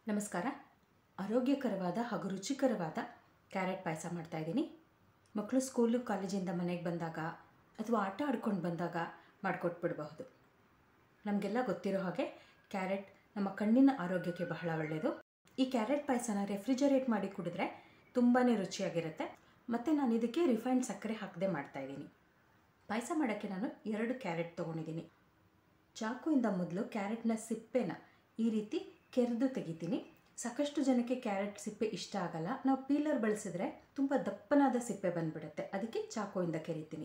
ನಮಸ್ಕಾರ ಆರೋಗ್ಯಕರವಾದ ಹಾಗೂ ರುಚಿಕರವಾದ ಕ್ಯಾರೆಟ್ ಪಾಯಸ ಮಾಡ್ತಾಯಿದ್ದೀನಿ ಮಕ್ಕಳು ಸ್ಕೂಲು ಕಾಲೇಜಿಂದ ಮನೆಗೆ ಬಂದಾಗ ಅಥವಾ ಆಟ ಆಡ್ಕೊಂಡು ಬಂದಾಗ ಮಾಡಿಕೊಟ್ಬಿಡಬಹುದು ನಮಗೆಲ್ಲ ಗೊತ್ತಿರೋ ಹಾಗೆ ಕ್ಯಾರೆಟ್ ನಮ್ಮ ಕಣ್ಣಿನ ಆರೋಗ್ಯಕ್ಕೆ ಬಹಳ ಒಳ್ಳೆಯದು ಈ ಕ್ಯಾರೆಟ್ ಪಾಯಸನ ರೆಫ್ರಿಜರೇಟ್ ಮಾಡಿ ಕುಡಿದ್ರೆ ತುಂಬಾ ರುಚಿಯಾಗಿರುತ್ತೆ ಮತ್ತು ನಾನು ಇದಕ್ಕೆ ರಿಫೈನ್ಡ್ ಸಕ್ಕರೆ ಹಾಕದೆ ಮಾಡ್ತಾಯಿದ್ದೀನಿ ಪಾಯಸ ಮಾಡೋಕ್ಕೆ ನಾನು ಎರಡು ಕ್ಯಾರೆಟ್ ತೊಗೊಂಡಿದ್ದೀನಿ ಚಾಕುವಿಂದ ಮೊದಲು ಕ್ಯಾರೆಟ್ನ ಸಿಪ್ಪೆನ ಈ ರೀತಿ ಕೆರೆದು ತೆಗಿತೀನಿ ಸಾಕಷ್ಟು ಜನಕ್ಕೆ ಕ್ಯಾರೆಟ್ ಸಿಪ್ಪೆ ಇಷ್ಟ ಆಗಲ್ಲ ನಾವು ಪೀಲರ್ ಬಳಸಿದ್ರೆ ತುಂಬ ದಪ್ಪನಾದ ಸಿಪ್ಪೆ ಬಂದ್ಬಿಡುತ್ತೆ ಅದಕ್ಕೆ ಚಾಕುವಿಂದ ಕೆರಿತೀನಿ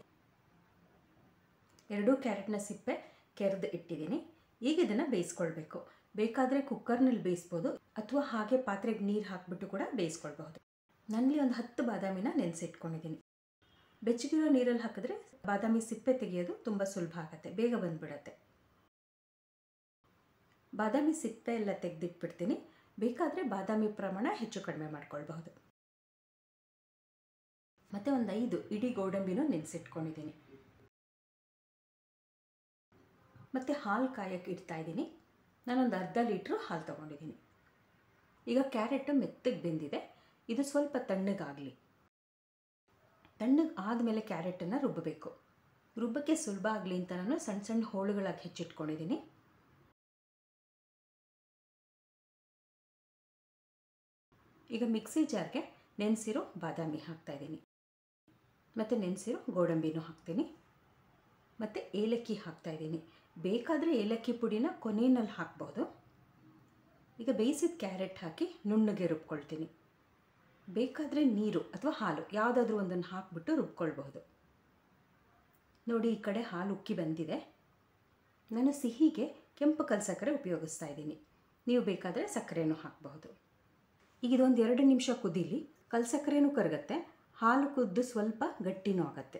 ಎರಡೂ ಕ್ಯಾರೆಟ್ನ ಸಿಪ್ಪೆ ಕೆರೆದು ಇಟ್ಟಿದ್ದೀನಿ ಈಗ ಇದನ್ನು ಬೇಯಿಸ್ಕೊಳ್ಬೇಕು ಬೇಕಾದರೆ ಕುಕ್ಕರ್ನಲ್ಲಿ ಬೇಯಿಸ್ಬೋದು ಅಥವಾ ಹಾಗೆ ಪಾತ್ರೆಗೆ ನೀರು ಹಾಕಿಬಿಟ್ಟು ಕೂಡ ಬೇಯಿಸ್ಕೊಳ್ಬಹುದು ನನ್ನಲ್ಲಿ ಒಂದು ಹತ್ತು ಬಾದಾಮಿನ ನೆನೆಸಿಟ್ಕೊಂಡಿದ್ದೀನಿ ಬೆಚ್ಚಗಿರೋ ನೀರಲ್ಲಿ ಹಾಕಿದ್ರೆ ಬಾದಾಮಿ ಸಿಪ್ಪೆ ತೆಗೆಯೋದು ತುಂಬ ಸುಲಭ ಆಗುತ್ತೆ ಬೇಗ ಬಂದ್ಬಿಡತ್ತೆ ಬಾದಾಮಿ ಸಿಪ್ಪೆ ಎಲ್ಲ ತೆಗೆದಿಟ್ಬಿಡ್ತೀನಿ ಬೇಕಾದರೆ ಬಾದಾಮಿ ಪ್ರಮಾಣ ಹೆಚ್ಚು ಕಡಿಮೆ ಮಾಡ್ಕೊಳ್ಬಹುದು ಮತ್ತು ಒಂದು ಐದು ಇಡೀ ಗೋಡಂಬಿನೂ ನೆನೆಸಿಟ್ಕೊಂಡಿದ್ದೀನಿ ಮತ್ತು ಹಾಲು ಕಾಯಕ್ಕೆ ಇಡ್ತಾ ಇದ್ದೀನಿ ನಾನೊಂದು ಅರ್ಧ ಲೀಟ್ರು ಹಾಲು ತೊಗೊಂಡಿದ್ದೀನಿ ಈಗ ಕ್ಯಾರೆಟ್ ಮೆತ್ತಗೆ ಬೆಂದಿದೆ ಇದು ಸ್ವಲ್ಪ ತಣ್ಣಗಾಗಲಿ ತಣ್ಣಗೆ ಆದಮೇಲೆ ಕ್ಯಾರೆಟನ್ನು ರುಬ್ಬಬೇಕು ರುಬ್ಬಕ್ಕೆ ಸುಲಭ ಆಗಲಿ ಅಂತ ನಾನು ಸಣ್ಣ ಸಣ್ಣ ಹೋಳುಗಳಾಗಿ ಹೆಚ್ಚಿಟ್ಕೊಂಡಿದ್ದೀನಿ ಈಗ ಮಿಕ್ಸಿ ಜಾರ್ಗೆ ನೆನೆಸಿರೋ ಬಾದಾಮಿ ಹಾಕ್ತಾಯಿದ್ದೀನಿ ಮತ್ತು ನೆನೆಸಿರೋ ಗೋಡಂಬಿನೂ ಹಾಕ್ತೀನಿ ಮತ್ತು ಏಲಕ್ಕಿ ಹಾಕ್ತಾಯಿದ್ದೀನಿ ಬೇಕಾದರೆ ಏಲಕ್ಕಿ ಪುಡಿನ ಕೊನೆಯಲ್ಲಿ ಹಾಕ್ಬೋದು ಈಗ ಬೇಯಿಸಿದ ಕ್ಯಾರೆಟ್ ಹಾಕಿ ನುಣ್ಣಗೆ ರುಬ್ಕೊಳ್ತೀನಿ ಬೇಕಾದರೆ ನೀರು ಅಥವಾ ಹಾಲು ಯಾವುದಾದ್ರೂ ಒಂದನ್ನು ಹಾಕ್ಬಿಟ್ಟು ರುಬ್ಕೊಳ್ಬಹುದು ನೋಡಿ ಈ ಕಡೆ ಹಾಲು ಉಕ್ಕಿ ಬಂದಿದೆ ನಾನು ಸಿಹಿಗೆ ಕೆಂಪು ಕಲ್ಸಕ್ಕರೆ ಉಪಯೋಗಿಸ್ತಾ ಇದ್ದೀನಿ ನೀವು ಬೇಕಾದರೆ ಸಕ್ಕರೆನೂ ಹಾಕಬಹುದು ಈಗ ಇದೊಂದು ಎರಡು ನಿಮಿಷ ಕುದೀಲಿ ಕಲ್ಸಕ್ಕರೆನೂ ಕರಗತ್ತೆ ಹಾಲು ಕುದ್ದು ಸ್ವಲ್ಪ ಗಟ್ಟಿನೂ ಆಗತ್ತೆ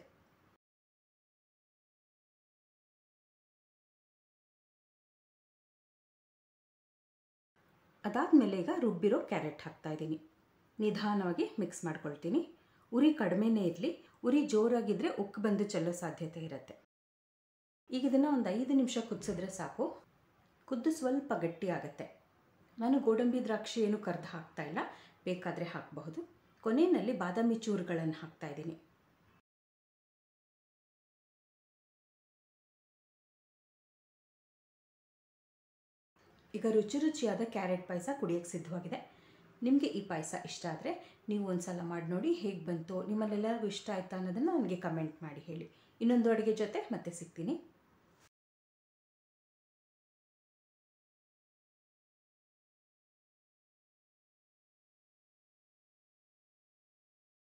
ಅದಾದಮೇಲೆ ಈಗ ರುಬ್ಬಿರೋ ಕ್ಯಾರೆಟ್ ಹಾಕ್ತಾ ಇದ್ದೀನಿ ನಿಧಾನವಾಗಿ ಮಿಕ್ಸ್ ಮಾಡ್ಕೊಳ್ತೀನಿ ಉರಿ ಕಡಿಮೆನೇ ಇರಲಿ ಉರಿ ಜೋರಾಗಿದ್ದರೆ ಉಕ್ಕು ಬಂದು ಚೆಲ್ಲೋ ಸಾಧ್ಯತೆ ಇರುತ್ತೆ ಈಗ ಇದನ್ನು ಒಂದು ಐದು ನಿಮಿಷ ಕುದಿಸಿದ್ರೆ ಸಾಕು ಕುದ್ದು ಸ್ವಲ್ಪ ಗಟ್ಟಿ ಆಗುತ್ತೆ ನಾನು ಗೋಡಂಬಿ ದ್ರಾಕ್ಷಿ ಏನು ಕರೆದು ಹಾಕ್ತಾ ಇಲ್ಲ ಬೇಕಾದರೆ ಹಾಕಬಹುದು ಕೊನೆಯಲ್ಲಿ ಬಾದಾಮಿ ಚೂರುಗಳನ್ನು ಹಾಕ್ತಾ ಇದ್ದೀನಿ ಈಗ ರುಚಿ ರುಚಿಯಾದ ಕ್ಯಾರೆಟ್ ಪಾಯಸ ಕುಡಿಯೋಕ್ಕೆ ಸಿದ್ಧವಾಗಿದೆ ನಿಮಗೆ ಈ ಪಾಯಸ ಇಷ್ಟ ಆದರೆ ನೀವು ಒಂದು ಸಲ ಮಾಡಿ ನೋಡಿ ಹೇಗೆ ಬಂತು ನಿಮ್ಮಲ್ಲೆಲ್ಲರಿಗೂ ಇಷ್ಟ ಆಯಿತಾ ಅನ್ನೋದನ್ನು ನನಗೆ ಕಮೆಂಟ್ ಮಾಡಿ ಹೇಳಿ ಇನ್ನೊಂದು ಅಡುಗೆ ಜೊತೆ ಮತ್ತೆ ಸಿಗ್ತೀನಿ